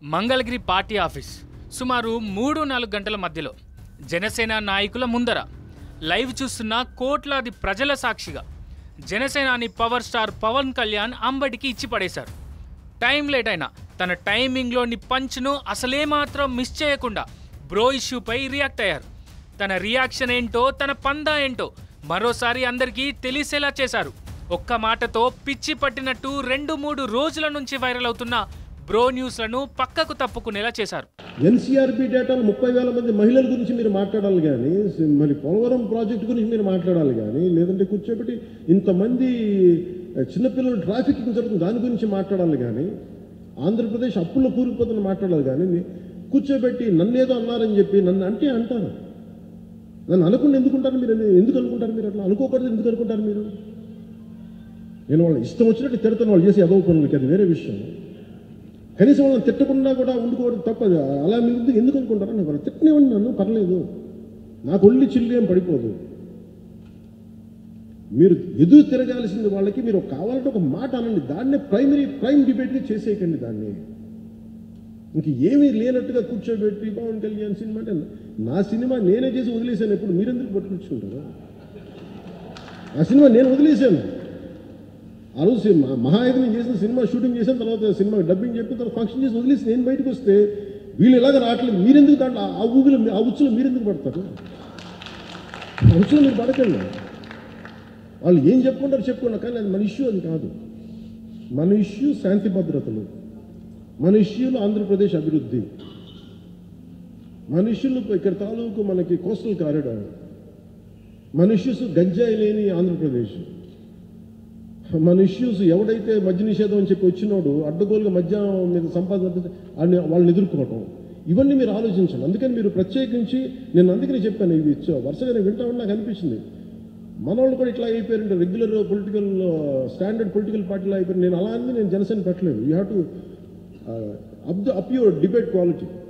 Mangalagiri party office సుమారు మూడు నాలుగు గంటల మధ్యలో జనసేన నాయకుల ముందర లైవ్ చూస్తున్న కోట్లాది ప్రజల సాక్షిగా జనసేనాని పవర్ స్టార్ పవన్ కళ్యాణ్ అంబటికి ఇచ్చి పడేశారు టైం లేట్ అయినా తన టైమింగ్లోని పంచ్ను అసలే మాత్రం మిస్ చేయకుండా బ్రో ఇష్యూపై రియాక్ట్ అయ్యారు తన రియాక్షన్ ఏంటో తన పందా ఏంటో మరోసారి అందరికీ తెలిసేలా చేశారు ఒక్క మాటతో పిచ్చి పట్టినట్టు రెండు మూడు రోజుల నుంచి వైరల్ అవుతున్న బ్రో న్యూస్లను పక్కకు తప్పుకునేలా చేశారు ఎన్సీఆర్బీ డేటాలో ముప్పై వేల మంది మహిళల గురించి మీరు మాట్లాడాలి కానీ మరి పోలవరం ప్రాజెక్టు గురించి మీరు మాట్లాడాలి కానీ లేదంటే కూర్చోబెట్టి ఇంతమంది చిన్నపిల్లలు ట్రాఫికింగ్ జరుగుతుంది దాని గురించి మాట్లాడాలి కానీ ఆంధ్రప్రదేశ్ అప్పుల్లో కూరుకుపోతున్న మాట్లాడాలి కానీ కూర్చోబెట్టి నన్ను ఏదో అన్నారని చెప్పి నన్ను అంటే అంటారు నన్ను అనుకుని ఎందుకుంటారు మీరు ఎందుకు అనుకుంటారు మీరు అట్లా అనుకోకూడదు ఎందుకు అనుకుంటారు మీరు నేను వాళ్ళ ఇష్టం వచ్చినట్టు తిడతాను వాళ్ళు చేసి ఎదవ పనులకి అది వేరే విషయం కనీసం వాళ్ళని తిట్టకుండా కూడా ఉండుకోవడం తప్పదు అలా మీరు ఎందుకు- ఎందుకు అనుకుంటారా నాకు వాళ్ళు తిట్టనివ్వండి నన్ను పర్లేదు నాకు ఒళ్ళి చిల్లి ఏం పడిపోదు మీరు ఎదురు తిరగాల్సింది వాళ్ళకి మీరు కావాలంటే ఒక మాట అనండి దాన్నే ప్రైమరీ ప్రైమ్ డిబేట్గా చేసేయకండి దాన్ని ఇంక ఏమీ లేనట్టుగా కూర్చోబెట్టి పవన్ కళ్యాణ్ సినిమా అంటే నా సినిమా నేనే చేసి వదిలేశాను ఎప్పుడు మీరెందుకు పట్టుకొచ్చుకుంటారు ఆ సినిమా నేను వదిలేశాను ఆ రోజు సినిమా మహా అయితే నేను చేసిన సినిమా షూటింగ్ చేసిన తర్వాత సినిమా డబ్బింగ్ చెప్పిన తర్వాత ఫంక్షన్ చేసి వదిలేసి నేను బయటకు వస్తే వీళ్ళు ఎలాగ రావట్లేదు మీరెందుకు దాంట్లో ఆ- ఆ ఊబిలో ఆ ఉచ్చులో మీరెందుకు పడతారు ఆ ఉచ్చులో మీరు పడకండి వాళ్ళు ఏం చెప్పుకుంటారు చెప్పుకున్నా కానీ అది మన ఇష్యూ అది కాదు మన ఇష్యూ శాంతి భద్రతలు మన ఇష్యూలు ఆంధ్రప్రదేశ్ అభివృద్ధి మన ఇష్యూలు ఇక్కడ తాలూకు మనకి కోస్టల్ కారిడార్ మన ఇష్యూస్ గంజాయి లేని ఆంధ్రప్రదేశ్ మన ఇష్యూస్ ఎవడైతే మద్య నిషేధం అని చెప్పి వచ్చినోడు అడ్డగోలుగా మద్యం మీద సంపాదన అని వాళ్ళని ఎదుర్కోవటం ఇవన్నీ మీరు ఆలోచించండి అందుకని మీరు ప్రత్యేకించి నేను అందుకని చెప్పాను ఇవి ఇచ్చా వరుసగా నేను వింటా ఉన్నా నాకు అనిపించింది మన వాళ్ళు కూడా ఇట్లా అయిపోయారంటే రెగ్యులర్ పొలిటికల్ స్టాండర్డ్ పొలిటికల్ పార్టీలో అయిపోయారు నేను అలా అని నేను జనసేన పెట్టలేదు you have to up the up your debate quality